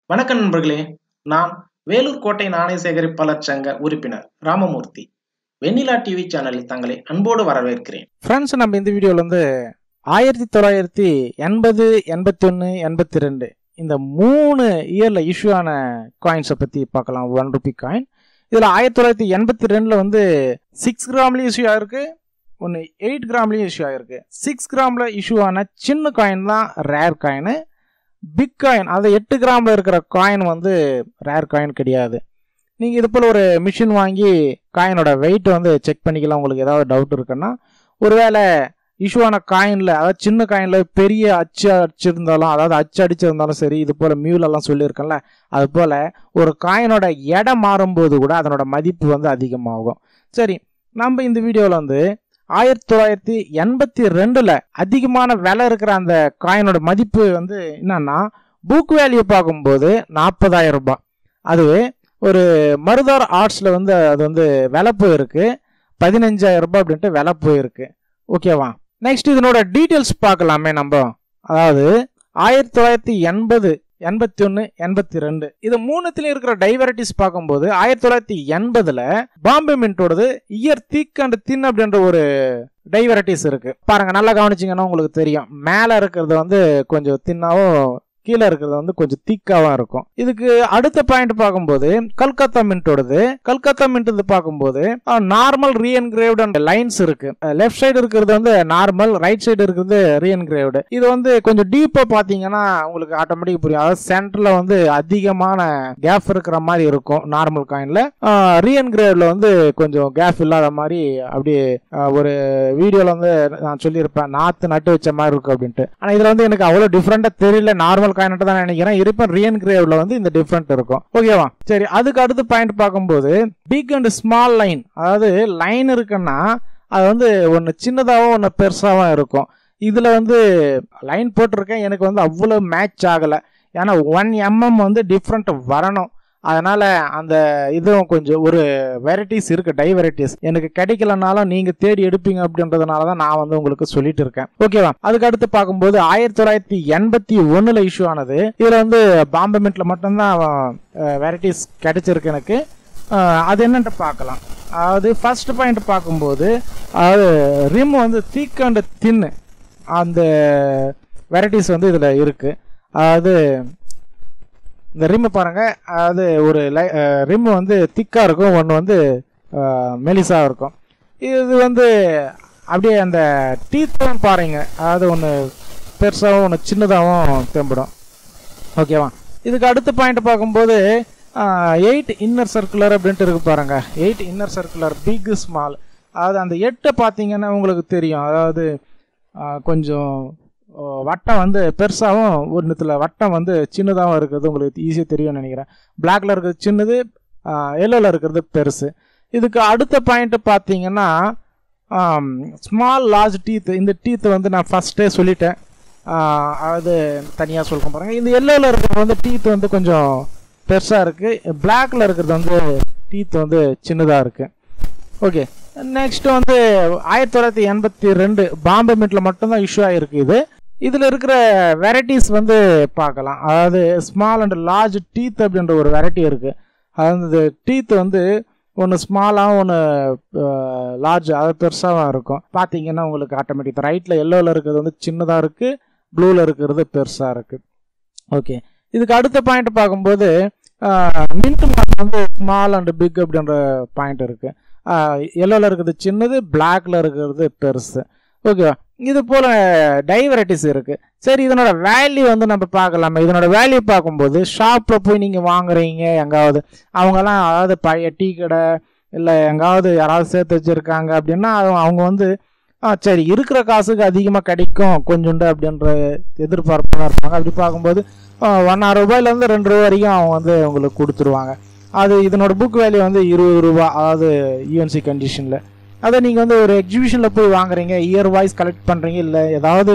வணக்கம் நண்பர்களே நான் வேலூர் கோட்டை நாணய சேகரிப்பாளர் சங்க உறுப்பினர் ராமமூர்த்தி வெண்ணிலா டிவி சேனலில் தங்களை அன்போடு வரவேற்கிறேன் ஃப்ரெண்ட்ஸ் நம்ம இந்த வீடியோவில் வந்து ஆயிரத்தி தொள்ளாயிரத்தி எண்பது எண்பத்தி ஒன்று எண்பத்தி ரெண்டு இந்த மூணு இயரில் இஷ்யூ ஆன காயின்ஸை பற்றி பார்க்கலாம் ஒன் ருபி காயின் இதில் ஆயிரத்தி தொள்ளாயிரத்தி எண்பத்தி ரெண்டில் வந்து சிக்ஸ் கிராம்லேயும் இஷ்யூ ஆயிருக்கு ஒன்று எயிட் கிராம்லேயும் இஷ்யூ ஆயிருக்கு சிக்ஸ் கிராமில் இஷ்யூ ஆன சின்ன காயின் தான் ரேர் காயின் பிக் காயின் அது எட்டு கிராமில் இருக்கிற காயின் வந்து ரேர் காயின் கிடையாது நீங்கள் இது போல் ஒரு மிஷின் வாங்கி காயினோட வெயிட் வந்து செக் பண்ணிக்கலாம் உங்களுக்கு ஏதாவது டவுட் இருக்குன்னா ஒருவேளை இஷ்யூ ஆன காயினில் அதாவது சின்ன காயினில் பெரிய அச்சு அடிச்சிருந்தாலும் அதாவது அச்சு அடிச்சிருந்தாலும் சரி இது போல் மியூலெல்லாம் சொல்லியிருக்கேன்ல அது போல் ஒரு காயினோட எடை மாறும்போது கூட அதனோட மதிப்பு வந்து அதிகமாகும் சரி நம்ம இந்த வீடியோவில் வந்து ஆயிரத்தி தொள்ளாயிரத்தி எண்பத்தி ரெண்டில் அதிகமான விலை இருக்கிற அந்த காயினோட மதிப்பு வந்து என்னன்னா புக் வேல்யூ பார்க்கும்போது நாற்பதாயிரம் ரூபாய் அதுவே ஒரு மருதார் ஆர்ட்ஸில் வந்து அது வந்து விலை போயிருக்கு பதினஞ்சாயிரம் ரூபாய் அப்படின்ட்டு விலை போயிருக்கு ஓகேவா நெக்ஸ்ட் இதனோட டீட்டெயில்ஸ் பார்க்கலாமே நம்ம அதாவது ஆயிரத்தி தொள்ளாயிரத்தி எண்பது எண்பத்தி ஒன்று எண்பத்தி ரெண்டு இது மூணுத்துல இருக்கிற டைவரைட்டிஸ் பார்க்கும்போது ஆயிரத்தி தொள்ளாயிரத்தி எண்பதுல பாம்பே மின்ட்டோடது இயர் தீக் அண்ட் தின் அப்படின்ற ஒரு டைவரைட்டிஸ் இருக்கு பாருங்க நல்லா கவனிச்சிங்கன்னா உங்களுக்கு தெரியும் மேலே இருக்கிறது வந்து கொஞ்சம் தின்னாவும் கீழே இருக்கிறது வந்து கொஞ்சம் திக்காவும் இருக்கும் இதுக்கு அடுத்த பாயிண்ட் பார்க்கும்போது கல்கத்தா மின்ட்டோடது கல்கத்தா மின்ட் இது பார்க்கும்போது நார்மல் ரீஎன்கிரேவ்டு அண்ட் லைன்ஸ் இருக்கு லெஃப்ட் சைடு இருக்கிறது வந்து நார்மல் ரைட் சைடு இருக்கிறது ரீஎன்கிரேவ்டு இது வந்து கொஞ்சம் டீப்பா பாத்தீங்கன்னா உங்களுக்கு ஆட்டோமேட்டிக் புரியும் அதாவது சென்டர்ல வந்து அதிகமான கேப் இருக்கிற மாதிரி இருக்கும் நார்மல் காயின்ல ரீஎன்கிரேவ்ல வந்து கொஞ்சம் கேப் இல்லாத மாதிரி அப்படியே ஆஹ், ஒரு வீடியோல வந்து நான் சொல்லியிருப்பேன் நாத்து நட்டு வச்ச மாதிரி இருக்கும் அப்படின்ட்டு ஆனா இதுல வந்து எனக்கு அவ்வளவு டிஃப்ரெண்டா தெரியல நார்மல் காயின்ட்டு தான் நினைக்கிறேன் இருப்பேன் ரீஎன்கிரேவ்ல வந்து இந்த டிஃப்ரெண்ட் இருக்கும் ஓகேவா சரி அதுக்கு அடுத்து பாயிண்ட் பார்க்கும்போது பிக் அண்ட் ஸ்மால் லைன் அதாவது லைன் இருக்குன்னா அது வந்து ஒன்று சின்னதாகவும் ஒன்று பெருசாகவும் இருக்கும் இதில் வந்து லைன் போட்டிருக்கேன் எனக்கு வந்து அவ்வளோ மேட்ச் ஆகலை ஏன்னா ஒன் எம்எம் வந்து டிஃப்ரெண்ட் வரணும் அதனால அந்த இதுவும் கொஞ்சம் ஒரு வெரைட்டிஸ் இருக்கு டை வெரைட்டிஸ் எனக்கு கிடைக்கலனாலும் நீங்க தேடி எடுப்பீங்க அப்படின்றதுனால தான் நான் வந்து உங்களுக்கு சொல்லிட்டு இருக்கேன் ஓகேவா அதுக்கு அடுத்து பார்க்கும்போது ஆயிரத்தி தொள்ளாயிரத்தி எண்பத்தி ஒண்ணுல இஷ்யூ ஆனது இதுல வந்து பாம்பே மின்ட்ல மட்டும்தான் வெரைட்டிஸ் கிடைச்சிருக்கு எனக்கு அஹ், அது என்னன்ட்டு பார்க்கலாம் அதாவது ஃபர்ஸ்ட் பாயிண்ட் பார்க்கும்போது அதாவது ரிம் வந்து தீக் அண்ட் தின்னு அந்த வெரைட்டிஸ் வந்து இதில் இருக்கு அதாவது இந்த ரிம்மு பாருங்க அது ஒரு ரிம்மு வந்து திக்காக இருக்கும் ஒன்று வந்து மெலிசாக இருக்கும் இது வந்து அப்படியே அந்த டீத்தும் பாருங்க அதாவது ஒன்று பெருசாகவும் ஒன்று சின்னதாகவும் தெம்படும் ஓகேவா இதுக்கு அடுத்த பாயிண்ட் பார்க்கும்போது எயிட் இன்னர் சர்க்குலர் அப்படின்ட்டு இருக்கு பாருங்க eight inner circular big small அதாவது அந்த எட்டை பார்த்தீங்கன்னா உங்களுக்கு தெரியும் அதாவது ஆஹ், கொஞ்சம் ஓ, வட்டம் வந்து பெருசாகவும் ஒன்றுத்துல வட்டம் வந்து சின்னதாகவும் இருக்கிறது உங்களுக்கு ஈஸியாக தெரியும்னு நினைக்கிறேன் பிளாக்ல இருக்கிறது சின்னது எல்லோவில் இருக்கிறது பெருசு இதுக்கு அடுத்த பாயிண்ட் பார்த்தீங்கன்னா ஸ்மால் லார்ஜ் டீத் இந்த டீத் வந்து நான் ஃபஸ்ட்டே சொல்லிட்டேன் ஆஹ், அது தனியாக சொல்ல பாருங்க இந்த எல்லோவில் இருக்கிறது வந்து டீத் வந்து கொஞ்சம் பெருசாக இருக்குது பிளாக்ல இருக்கிறது வந்து டீத் வந்து சின்னதாக இருக்குது ஓகே நெக்ஸ்ட் வந்து ஆயிரத்தி தொள்ளாயிரத்தி எண்பத்தி ரெண்டு பாம்பே மின்ட்ல மட்டும்தான் இஷ்யூ ஆகிருக்கு இது இதில் இருக்கிற வெரைட்டிஸ் வந்து பார்க்கலாம் அதாவது ஸ்மால் அண்ட் லார்ஜ் டீத் அப்படின்ற ஒரு வெரைட்டி இருக்குது அதாவது டீத் வந்து ஒன்று ஸ்மாலாகவும் ஒன்று லார்ஜ் அது பெருசாகவும் இருக்கும் பார்த்தீங்கன்னா உங்களுக்கு ஆட்டோமேட்டிக் ரைட்டில் எல்லோவில் இருக்கிறது வந்து சின்னதாக இருக்குது ப்ளூவில் இருக்கிறது பெருசாக இருக்குது ஓகே இதுக்கு அடுத்த பாயிண்ட் பார்க்கும்போது மின்ட் மார்க் வந்து ஸ்மால் அண்ட் பிக் அப்படின்ற பாயிண்ட் இருக்குது எல்லோவில் இருக்கிறது சின்னது பிளாக்ல இருக்கிறது பெருசு ஓகேவா இது போல் டை வெரைட்டிஸ் இருக்குது சரி இதனோட வேல்யூ வந்து நம்ம பார்க்கலாமா இதனோட வேல்யூ பார்க்கும்போது ஷாப்பில் போய் நீங்கள் வாங்குறீங்க எங்காவது அவங்கெல்லாம் அதாவது பழைய டீ கடை இல்லை எங்காவது யாராவது சேர்த்து வச்சுருக்காங்க அப்படின்னா அவங்க- அவங்க வந்து ஆ சரி இருக்கிற காசுக்கு அதிகமாக கிடைக்கும் கொஞ்சோண்டு அப்படின்ற எதிர்பார்ப்பு இருப்பாங்க அப்படி பார்க்கும்போது ஒன்னாயிரம் ரூபாயிலேருந்து ரெண்டு ரூபா வரைக்கும் அவங்க வந்து உங்களுக்கு கொடுத்துருவாங்க அது இதனோட புக் வேல்யூ வந்து இருபது ரூபா அதாவது யூஎன்சி கண்டிஷனில் அதை நீங்கள் வந்து ஒரு எக்ஸிபிஷனில் போய் வாங்குறீங்க இயர் வாய்ஸ் கலெக்ட் பண்ணுறீங்க இல்லை ஏதாவது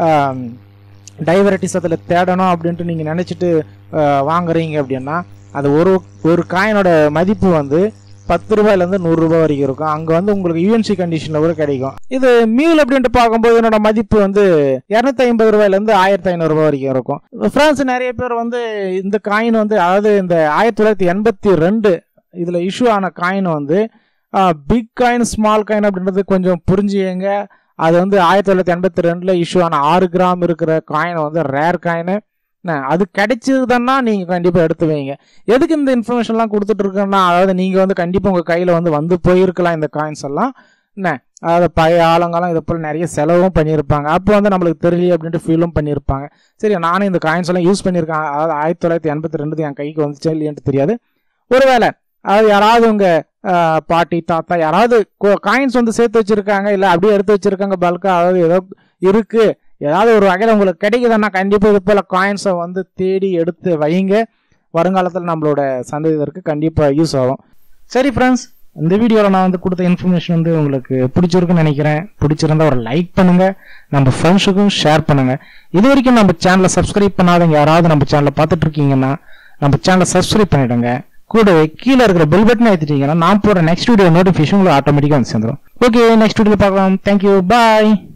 டைவரைட்டிஸ் அதில் தேடணும் அப்படின்ட்டு நீங்கள் நினச்சிட்டு வாங்குறீங்க அப்படின்னா அது ஒரு ஒரு காயினோட மதிப்பு வந்து பத்து ரூபாயிலேருந்து நூறு ரூபாய் வரைக்கும் இருக்கும் அங்கே வந்து உங்களுக்கு யூஎன்சி கண்டிஷனில் கூட கிடைக்கும் இது மீல் அப்படின்ட்டு பார்க்கும்போது என்னோட மதிப்பு வந்து இரநூத்தி ஐம்பது ரூபாயிலேருந்து ஆயிரத்தி ஐநூறு ரூபாய் வரைக்கும் இருக்கும் ஃப்ரான்ஸ் நிறைய பேர் வந்து இந்த காயின் வந்து அதாவது இந்த ஆயிரத்தி தொள்ளாயிரத்தி எண்பத்தி ரெண்டு இதில் இஷ்யூ ஆன காயின் வந்து பிக் காயின் ஸ்மால் காயின் அப்படின்றது கொஞ்சம் புரிஞ்சுங்க அது வந்து ஆயிரத்தி தொள்ளாயிரத்தி எண்பத்தி ரெண்டில் இஷ்யூ ஆன ஆறு கிராம் இருக்கிற காயின் வந்து ரேர் காயின் அது கிடைச்சதுன்னா நீங்கள் கண்டிப்பாக எடுத்து வைங்க எதுக்கு இந்த இன்ஃபர்மேஷன்லாம் கொடுத்துட்டு இருக்கேன்னா அதாவது நீங்கள் வந்து கண்டிப்பாக உங்கள் கையில் வந்து வந்து போயிருக்கலாம் இந்த காயின்ஸ் எல்லாம் என்ன அதாவது பழைய ஆளுங்கெல்லாம் இதை போல் நிறைய செலவும் பண்ணியிருப்பாங்க அப்போ வந்து நம்மளுக்கு தெரியல அப்படின்ட்டு ஃபீலும் பண்ணியிருப்பாங்க சரி நானும் இந்த காயின்ஸ் எல்லாம் யூஸ் பண்ணியிருக்கேன் அதாவது ஆயிரத்தி தொள்ளாயிரத்தி எண்பத்தி ரெண்டு என் கைக்கு வந்துச்சு இல்லையான்ட்டு தெரியாது ஒருவேளை அதாவது யாராவது உங்கள் பாட்டி தாத்தா யாராவது காயின்ஸ் வந்து சேர்த்து வச்சிருக்காங்க இல்லை அப்படியே எடுத்து வச்சிருக்காங்க பல்கா அதாவது ஏதோ இருக்கு ஏதாவது ஒரு வகையில் உங்களுக்கு கிடைக்குதுன்னா கண்டிப்பாக இது போல் காயின்ஸை வந்து தேடி எடுத்து வைங்க வருங்காலத்தில் நம்மளோட சந்ததியருக்கு கண்டிப்பாக யூஸ் ஆகும் சரி ஃப்ரெண்ட்ஸ் இந்த வீடியோவில் நான் வந்து கொடுத்த இன்ஃபர்மேஷன் வந்து உங்களுக்கு பிடிச்சிருக்குன்னு நினைக்கிறேன் பிடிச்சிருந்தா ஒரு லைக் பண்ணுங்க நம்ம ஃப்ரெண்ட்ஸுக்கும் ஷேர் பண்ணுங்க இது வரைக்கும் நம்ம சேனலை சப்ஸ்கிரைப் பண்ணாதவங்க யாராவது நம்ம சேனலை பார்த்துட்டு இருக்கீங்கன்னா நம்ம சேனலை சப்ஸ்கிரைப் பண்ணிடுங்க கூடவே கீழே இருக்கிற பெல் பட்டன் ஏற்றிட்டீங்கன்னா நான் போகிற நெக்ஸ்ட் வீடியோ நோட்டிஃபிகேஷன் உங்களுக்கு ஆட்டோமேட்டிக்காக வந்து சேர்ந்துடும் ஓகே நெக்ஸ்ட் வீடியோவில் பார்க்கலாம் தேங்க்யூ பாய்